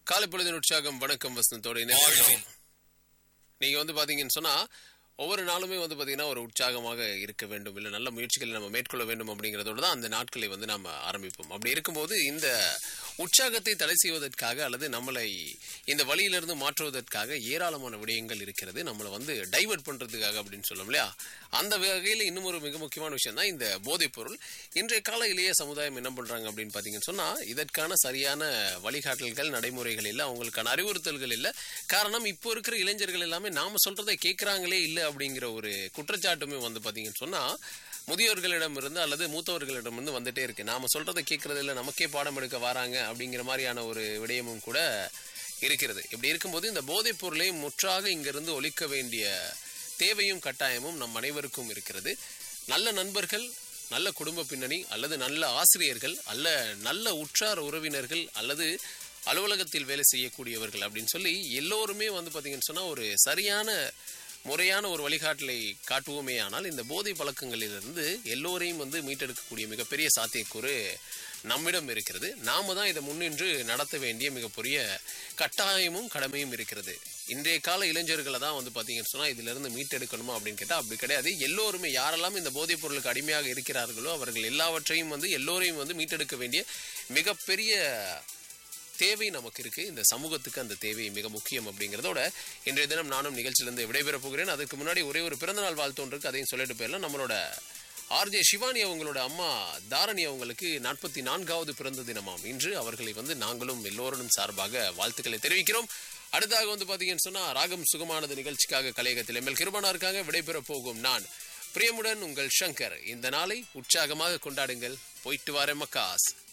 காலை பொழுதின் உற்சாகம் வணக்கம் வசந்தத்தோட இணைந்திருக்கிறோம். நீங்க வந்து பாத்தீங்கன்னு சொன்னா ஒவ்வொரு நாளுமே வந்து பாத்தீங்கன்னா ஒரு உற்சாகமாக இருக்க வேண்டும் இல்ல நல்ல முயற்சிகளை நம்ம மேற்கொள்ள வேண்டும் அப்படிங்கறதோட தான் அந்த நாட்களை வந்து நாம ஆரம்பிப்போம் அப்படி இருக்கும்போது இந்த உற்சாகத்தை தடை செய்வதற்காக அல்லது நம்மளை இந்த வழியிலிருந்து மாற்றுவதற்காக ஏராளமான விடயங்கள் இருக்கிறது நம்மளை வந்து டைவர்ட் பண்றதுக்காக அப்படின்னு சொல்லும் இல்லையா அந்த வகையில இன்னும் ஒரு மிக முக்கியமான விஷயம் தான் இந்த போதைப் பொருள் இன்றைய கால இளைய சமுதாயம் என்ன பண்றாங்க அப்படின்னு பாத்தீங்கன்னு சொன்னா இதற்கான சரியான வழிகாட்டல்கள் நடைமுறைகள் இல்ல அவங்களுக்கான அறிவுறுத்தல்கள் இல்ல காரணம் இப்போ இருக்கிற இளைஞர்கள் எல்லாமே நாம சொல்றதை கேட்கறாங்களே இல்ல அப்படிங்கிற ஒரு குற்றச்சாட்டுமே வந்து பாத்தீங்கன்னு சொன்னா முதியோர்களிடம் இருந்து அல்லது மூத்தவர்களிடம் இருந்து வந்துட்டே இருக்கு நாம சொல்றதை கேட்கறது இல்ல நமக்கே பாடம் எடுக்க வராங்க அப்படிங்கிற மாதிரியான ஒரு விடயமும் கூட இருக்கிறது இப்படி இருக்கும்போது இந்த போதைப் பொருளை முற்றாக இங்கிருந்து ஒழிக்க வேண்டிய தேவையும் கட்டாயமும் நம் அனைவருக்கும் இருக்கிறது நல்ல நண்பர்கள் நல்ல குடும்ப பின்னணி அல்லது நல்ல ஆசிரியர்கள் அல்ல நல்ல உற்றார் உறவினர்கள் அல்லது அலுவலகத்தில் வேலை செய்யக்கூடியவர்கள் அப்படின்னு சொல்லி எல்லோருமே வந்து பார்த்தீங்கன்னு சொன்னால் ஒரு சரியான முறையான ஒரு வழிகாட்டலை காட்டுவோமே ஆனால் இந்த போதை பழக்கங்களிலிருந்து எல்லோரையும் வந்து மீட்டெடுக்கக்கூடிய மிகப்பெரிய சாத்தியக்கூறு நம்மிடம் இருக்கிறது நாம தான் இதை முன்னின்று நடத்த வேண்டிய மிகப்பெரிய கட்டாயமும் கடமையும் இருக்கிறது இன்றைய கால இளைஞர்களை தான் வந்து பார்த்தீங்கன்னு சொன்னால் இதிலிருந்து மீட்டெடுக்கணுமா அப்படின்னு கேட்டால் அப்படி கிடையாது எல்லோருமே யாரெல்லாம் இந்த போதைப் பொருளுக்கு அடிமையாக இருக்கிறார்களோ அவர்கள் எல்லாவற்றையும் வந்து எல்லோரையும் வந்து மீட்டெடுக்க வேண்டிய மிகப்பெரிய தேவை நமக்கு இருக்கு இந்த சமூகத்துக்கு அந்த தேவை மிக முக்கியம் அப்படிங்கிறதோட இன்றைய தினம் நானும் நிகழ்ச்சியிலிருந்து விடைபெறப் போகிறேன் அதுக்கு முன்னாடி ஒரே ஒரு பிறந்தநாள் வாழ்த்து ஒன்று இருக்கு அதையும் சொல்லிட்டு போயிடலாம் நம்மளோட ஆர்ஜே சிவானி அவங்களோட அம்மா தாரணி அவங்களுக்கு நாற்பத்தி நான்காவது பிறந்த தினமாம் இன்று அவர்களை வந்து நாங்களும் எல்லோருடன் சார்பாக வாழ்த்துக்களை தெரிவிக்கிறோம் அடுத்தாக வந்து பாத்தீங்கன்னு சொன்னா ராகம் சுகமானது நிகழ்ச்சிக்காக கலையகத்தில் எம்எல் கிருபனா இருக்காங்க விடைபெறப் போகும் நான் பிரியமுடன் உங்கள் சங்கர் இந்த நாளை உற்சாகமாக கொண்டாடுங்கள் போயிட்டு வரேன் மக்காஸ்